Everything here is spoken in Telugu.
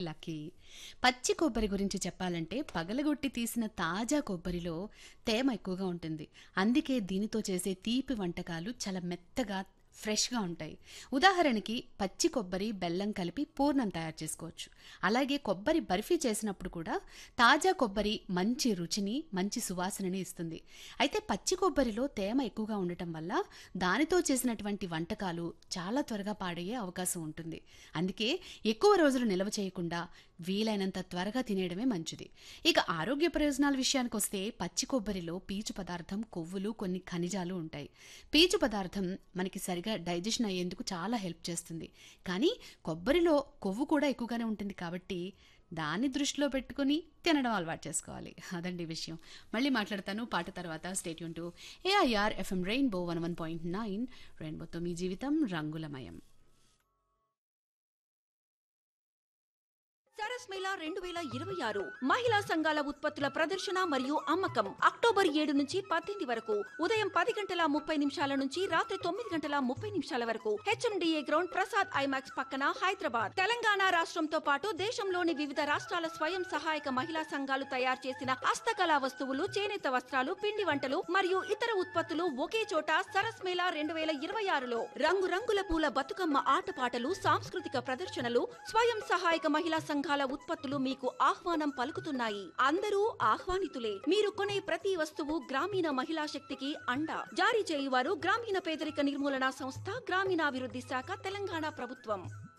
లక్కీ పచ్చి కొబ్బరి గురించి చెప్పాలంటే పగలగొట్టి తీసిన తాజా కొబ్బరిలో తేమ ఎక్కువగా ఉంటుంది అందుకే దీనితో చేసే తీపి వంటకాలు చాలా మెత్తగా ఫ్రెష్గా ఉంటాయి ఉదాహరణకి పచ్చి కొబ్బరి బెల్లం కలిపి పూర్ణం తయారు చేసుకోవచ్చు అలాగే కొబ్బరి బర్ఫీ చేసినప్పుడు కూడా తాజా కొబ్బరి మంచి రుచిని మంచి సువాసనని ఇస్తుంది అయితే పచ్చి కొబ్బరిలో తేమ ఎక్కువగా ఉండటం వల్ల దానితో చేసినటువంటి వంటకాలు చాలా త్వరగా పాడయ్యే అవకాశం ఉంటుంది అందుకే ఎక్కువ రోజులు నిల్వ చేయకుండా వీలైనంత త్వరగా తినేయడమే మంచిది ఇక ఆరోగ్య ప్రయోజనాల విషయానికి వస్తే పచ్చి కొబ్బరిలో పీచు పదార్థం కొవ్వులు కొన్ని ఖనిజాలు ఉంటాయి పీచు పదార్థం మనకి సరిగా డైజెషన్ అయ్యేందుకు చాలా హెల్ప్ చేస్తుంది కానీ కొబ్బరిలో కొవ్వు కూడా ఎక్కువగానే ఉంటుంది కాబట్టి దాన్ని దృష్టిలో పెట్టుకుని తినడం అలవాటు చేసుకోవాలి అదండి విషయం మళ్ళీ మాట్లాడతాను పాట తర్వాత స్టేట్ యూన్ to AIR FM rainbow one one point nine రెయిన్బోతో మీ జీవితం రంగులమయం సరస్ మేళా రెండు వేల ఇరవై ఆరు మహిళా సంఘాల ఉత్పత్తుల ప్రదర్శన మరియు అమ్మకం అక్టోబర్ ఏడు నుంచి పద్దెనిమిది వరకు ఉదయం పది గంటల ముప్పై నిమిషాల నుంచి రాత్రి తొమ్మిది గంటల ముప్పై నిమిషాల వరకు హెచ్ఎండిఏ గ్రౌండ్ ప్రసాద్ ఐమాక్స్ పక్కన హైదరాబాద్ తెలంగాణ రాష్ట్రంతో పాటు దేశంలోని వివిధ రాష్ట్రాల స్వయం సహాయక మహిళా సంఘాలు తయారు చేసిన హస్తకళా వస్తువులు చేనేత వస్త్రాలు పిండి వంటలు మరియు ఇతర ఉత్పత్తులు ఒకే చోట సరస్ మేళా రెండు వేల ఇరవై ఆరులో రంగురంగుల పూల బతుకమ్మ ఆటపాటలు సాంస్కృతిక ప్రదర్శనలు స్వయం సహాయక మహిళా సంఘాల ఉత్పత్తులు మీకు ఆహ్వానం పలుకుతున్నాయి అందరూ ఆహ్వానితులే మీరు కొనే ప్రతి వస్తువు గ్రామీణ మహిళా శక్తికి అండ జారీ చేయువారు గ్రామీణ పేదరిక నిర్మూలన సంస్థ గ్రామీణాభివృద్ధి శాఖ తెలంగాణ ప్రభుత్వం